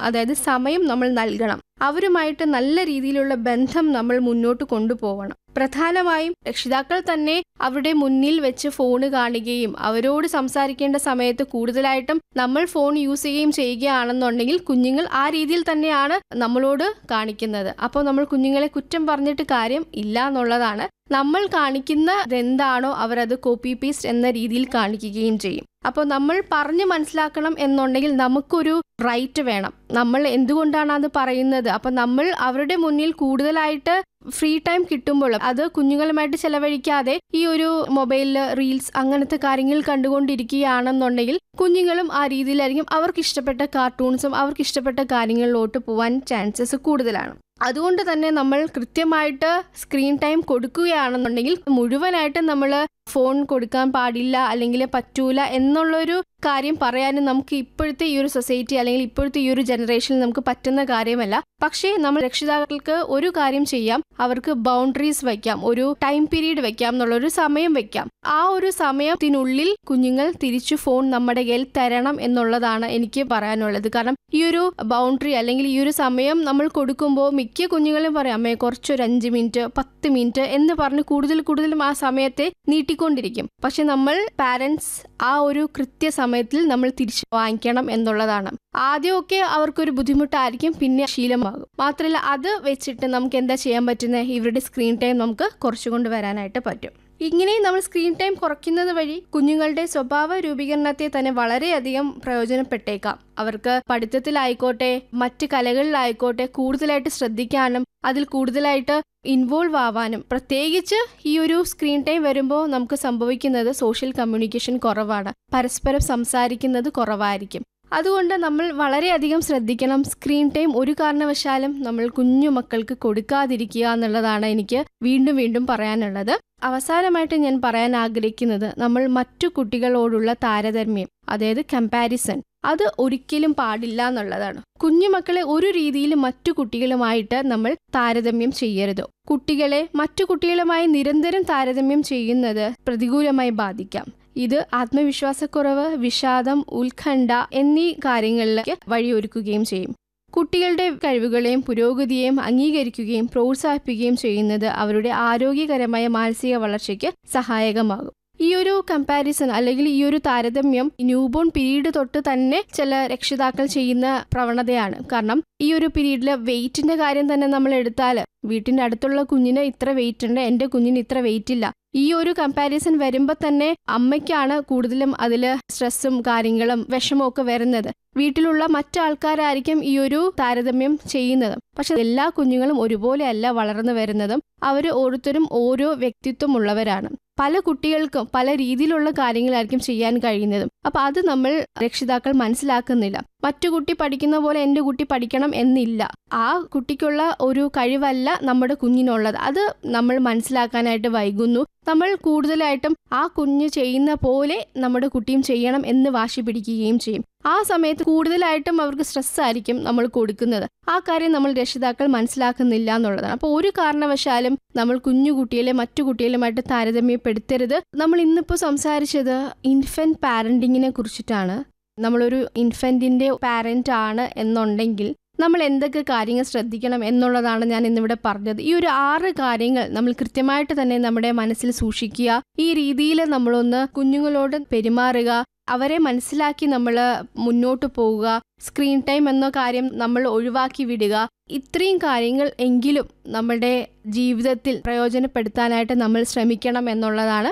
അതായത് സമയം നമ്മൾ നൽകണം അവരുമായിട്ട് നല്ല രീതിയിലുള്ള ബന്ധം നമ്മൾ മുന്നോട്ട് കൊണ്ടുപോകണം പ്രധാനമായും രക്ഷിതാക്കൾ തന്നെ അവരുടെ മുന്നിൽ വെച്ച് ഫോണ് കാണുകയും അവരോട് സംസാരിക്കേണ്ട സമയത്ത് കൂടുതലായിട്ടും നമ്മൾ ഫോൺ യൂസ് ചെയ്യുകയും ചെയ്യുകയാണെന്നുണ്ടെങ്കിൽ കുഞ്ഞുങ്ങൾ ആ രീതിയിൽ തന്നെയാണ് നമ്മളോട് കാണിക്കുന്നത് അപ്പോൾ നമ്മൾ കുഞ്ഞുങ്ങളെ കുറ്റം പറഞ്ഞിട്ട് കാര്യം ഇല്ല എന്നുള്ളതാണ് നമ്മൾ കാണിക്കുന്ന എന്താണോ അവരത് കോപ്പി പേസ്റ്റ് എന്ന രീതിയിൽ കാണിക്കുകയും ചെയ്യും അപ്പോൾ നമ്മൾ പറഞ്ഞ് മനസ്സിലാക്കണം എന്നുണ്ടെങ്കിൽ നമുക്കൊരു റൈറ്റ് വേണം നമ്മൾ എന്തുകൊണ്ടാണ് അത് പറയുന്നത് അപ്പം നമ്മൾ അവരുടെ മുന്നിൽ കൂടുതലായിട്ട് ഫ്രീ ടൈം കിട്ടുമ്പോൾ അത് കുഞ്ഞുങ്ങളുമായിട്ട് ചെലവഴിക്കാതെ ഈ ഒരു മൊബൈലിൽ റീൽസ് അങ്ങനത്തെ കാര്യങ്ങൾ കണ്ടുകൊണ്ടിരിക്കുകയാണെന്നുണ്ടെങ്കിൽ കുഞ്ഞുങ്ങളും ആ രീതിയിലായിരിക്കും അവർക്ക് ഇഷ്ടപ്പെട്ട കാർട്ടൂൺസും അവർക്ക് ഇഷ്ടപ്പെട്ട കാര്യങ്ങളിലോട്ട് പോകാൻ ചാൻസസ് കൂടുതലാണ് അതുകൊണ്ട് തന്നെ നമ്മൾ കൃത്യമായിട്ട് സ്ക്രീൻ ടൈം കൊടുക്കുകയാണെന്നുണ്ടെങ്കിൽ മുഴുവനായിട്ട് നമ്മൾ ഫോൺ കൊടുക്കാൻ പാടില്ല അല്ലെങ്കിൽ പറ്റൂല എന്നുള്ളൊരു കാര്യം പറയാനും നമുക്ക് ഇപ്പോഴത്തെ ഈ ഒരു സൊസൈറ്റി അല്ലെങ്കിൽ ഇപ്പോഴത്തെ ഈ ഒരു ജനറേഷനിൽ നമുക്ക് പറ്റുന്ന കാര്യമല്ല പക്ഷേ നമ്മൾ രക്ഷിതാക്കൾക്ക് ഒരു കാര്യം ചെയ്യാം അവർക്ക് ബൗണ്ടറീസ് വയ്ക്കാം ഒരു ടൈം പീരീഡ് വെക്കാം എന്നുള്ളൊരു സമയം വെക്കാം ആ ഒരു സമയത്തിനുള്ളിൽ കുഞ്ഞുങ്ങൾ തിരിച്ചു ഫോൺ നമ്മുടെ കയ്യിൽ തരണം എന്നുള്ളതാണ് എനിക്ക് പറയാനുള്ളത് കാരണം ഈ ഒരു ബൗണ്ടറി അല്ലെങ്കിൽ ഈ ഒരു സമയം നമ്മൾ കൊടുക്കുമ്പോൾ മിക്ക കുഞ്ഞുങ്ങളും പറയാം അമ്മേ കുറച്ചൊരു അഞ്ച് മിനിറ്റ് പത്ത് മിനിറ്റ് എന്ന് പറഞ്ഞ് കൂടുതൽ കൂടുതലും ആ സമയത്തെ നീട്ടിക്കൊണ്ടിരിക്കും പക്ഷെ നമ്മൾ പാരൻസ് ആ ഒരു കൃത്യസമയത്തിൽ നമ്മൾ തിരിച്ചു വാങ്ങിക്കണം എന്നുള്ളതാണ് ആദ്യമൊക്കെ അവർക്കൊരു ബുദ്ധിമുട്ടായിരിക്കും പിന്നെ ശീലമാകും മാത്രമല്ല അത് വെച്ചിട്ട് നമുക്ക് എന്താ ചെയ്യാൻ പറ്റുന്നത് ഇവരുടെ സ്ക്രീൻ ടൈം നമുക്ക് കുറച്ചുകൊണ്ട് വരാനായിട്ട് പറ്റും ഇങ്ങനെ നമ്മൾ സ്ക്രീൻ ടൈം കുറയ്ക്കുന്നത് വഴി കുഞ്ഞുങ്ങളുടെ സ്വഭാവ രൂപീകരണത്തെ തന്നെ വളരെയധികം പ്രയോജനപ്പെട്ടേക്കാം അവർക്ക് പഠിത്തത്തിലായിക്കോട്ടെ മറ്റ് കലകളിലായിക്കോട്ടെ കൂടുതലായിട്ട് ശ്രദ്ധിക്കാനും അതിൽ കൂടുതലായിട്ട് ഇൻവോൾവ് ആവാനും പ്രത്യേകിച്ച് ഈ ഒരു സ്ക്രീൻ ടൈം വരുമ്പോൾ നമുക്ക് സംഭവിക്കുന്നത് സോഷ്യൽ കമ്മ്യൂണിക്കേഷൻ കുറവാണ് പരസ്പരം സംസാരിക്കുന്നത് കുറവായിരിക്കും അതുകൊണ്ട് നമ്മൾ വളരെയധികം ശ്രദ്ധിക്കണം സ്ക്രീൻ ടൈം ഒരു കാരണവശാലും നമ്മൾ കുഞ്ഞു മക്കൾക്ക് കൊടുക്കാതിരിക്കുക എന്നുള്ളതാണ് എനിക്ക് വീണ്ടും വീണ്ടും പറയാനുള്ളത് അവസാനമായിട്ട് ഞാൻ പറയാൻ ആഗ്രഹിക്കുന്നത് നമ്മൾ മറ്റു കുട്ടികളോടുള്ള താരതമ്യം അതായത് കമ്പാരിസൺ അത് ഒരിക്കലും പാടില്ല എന്നുള്ളതാണ് കുഞ്ഞുമക്കളെ ഒരു രീതിയിൽ മറ്റു കുട്ടികളുമായിട്ട് നമ്മൾ താരതമ്യം ചെയ്യരുത് കുട്ടികളെ മറ്റു കുട്ടികളുമായി നിരന്തരം താരതമ്യം ചെയ്യുന്നത് പ്രതികൂലമായി ബാധിക്കാം ഇത് ആത്മവിശ്വാസക്കുറവ് വിഷാദം ഉത്കണ്ഠ എന്നീ കാര്യങ്ങളിലേക്ക് വഴിയൊരുക്കുകയും ചെയ്യും കുട്ടികളുടെ കഴിവുകളെയും പുരോഗതിയെയും അംഗീകരിക്കുകയും പ്രോത്സാഹിപ്പിക്കുകയും ചെയ്യുന്നത് അവരുടെ ആരോഗ്യകരമായ മാനസിക വളർച്ചയ്ക്ക് സഹായകമാകും ഈ ഒരു കമ്പാരിസൺ അല്ലെങ്കിൽ ഈ ഒരു താരതമ്യം ന്യൂബോൺ പീരീഡ് തൊട്ട് തന്നെ ചില രക്ഷിതാക്കൾ ചെയ്യുന്ന പ്രവണതയാണ് കാരണം ഈ ഒരു പീരീഡിൽ വെയിറ്റിന്റെ കാര്യം തന്നെ നമ്മൾ എടുത്താൽ വീട്ടിന്റെ അടുത്തുള്ള കുഞ്ഞിന് ഇത്ര വെയിറ്റ് ഉണ്ട് എൻ്റെ കുഞ്ഞിന് ഇത്ര വെയിറ്റ് ഇല്ല ഈ ഒരു കമ്പാരിസൺ വരുമ്പോൾ തന്നെ അമ്മയ്ക്കാണ് കൂടുതലും അതിൽ സ്ട്രെസ്സും കാര്യങ്ങളും വിഷമവും ഒക്കെ വരുന്നത് വീട്ടിലുള്ള മറ്റാൾക്കാരായിരിക്കും ഈ ഒരു താരതമ്യം ചെയ്യുന്നത് പക്ഷെ എല്ലാ കുഞ്ഞുങ്ങളും ഒരുപോലെ അല്ല വളർന്നു വരുന്നതും അവർ ഓരോരുത്തരും ഓരോ വ്യക്തിത്വം ഉള്ളവരാണ് പല കുട്ടികൾക്കും പല രീതിയിലുള്ള കാര്യങ്ങളായിരിക്കും ചെയ്യാൻ കഴിയുന്നതും അപ്പൊ അത് നമ്മൾ രക്ഷിതാക്കൾ മനസ്സിലാക്കുന്നില്ല മറ്റു കുട്ടി പഠിക്കുന്ന പോലെ എൻ്റെ കുട്ടി പഠിക്കണം എന്നില്ല ആ കുട്ടിക്കുള്ള ഒരു കഴിവല്ല നമ്മുടെ കുഞ്ഞിനുള്ളത് അത് നമ്മൾ മനസ്സിലാക്കാനായിട്ട് വൈകുന്നു നമ്മൾ കൂടുതലായിട്ടും ആ കുഞ്ഞ് ചെയ്യുന്ന പോലെ നമ്മുടെ കുട്ടിയും ചെയ്യണം എന്ന് വാശി പിടിക്കുകയും ചെയ്യും ആ സമയത്ത് കൂടുതലായിട്ടും അവർക്ക് സ്ട്രെസ് ആയിരിക്കും നമ്മൾ കൊടുക്കുന്നത് ആ കാര്യം നമ്മൾ രക്ഷിതാക്കൾ മനസ്സിലാക്കുന്നില്ല എന്നുള്ളതാണ് അപ്പോൾ ഒരു കാരണവശാലും നമ്മൾ കുഞ്ഞു കുട്ടികളെ മറ്റു കുട്ടികളുമായിട്ട് താരതമ്യപ്പെടുത്തരുത് നമ്മൾ ഇന്നിപ്പോൾ സംസാരിച്ചത് ഇൻഫൻറ്റ് പാരൻറ്റിങ്ങിനെ കുറിച്ചിട്ടാണ് നമ്മളൊരു ഇൻഫൻറ്റിൻ്റെ പാരൻ്റ് ആണ് എന്നുണ്ടെങ്കിൽ നമ്മൾ എന്തൊക്കെ കാര്യങ്ങൾ ശ്രദ്ധിക്കണം എന്നുള്ളതാണ് ഞാൻ ഇന്നിവിടെ പറഞ്ഞത് ഈ ഒരു ആറ് കാര്യങ്ങൾ നമ്മൾ കൃത്യമായിട്ട് തന്നെ നമ്മുടെ മനസ്സിൽ സൂക്ഷിക്കുക ഈ രീതിയിൽ നമ്മളൊന്ന് കുഞ്ഞുങ്ങളോട് പെരുമാറുക അവരെ മനസ്സിലാക്കി നമ്മൾ മുന്നോട്ട് പോവുക സ്ക്രീൻ ടൈം എന്ന കാര്യം നമ്മൾ ഒഴിവാക്കി വിടുക ഇത്രയും കാര്യങ്ങൾ എങ്കിലും നമ്മുടെ ജീവിതത്തിൽ പ്രയോജനപ്പെടുത്താനായിട്ട് നമ്മൾ ശ്രമിക്കണം എന്നുള്ളതാണ്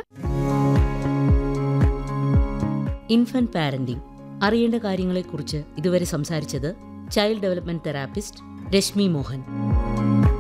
ഇൻഫന്റ് പാരന്റിംഗ് അറിയേണ്ട കാര്യങ്ങളെക്കുറിച്ച് ഇതുവരെ സംസാരിച്ചത് child development therapist Rashmi Mohan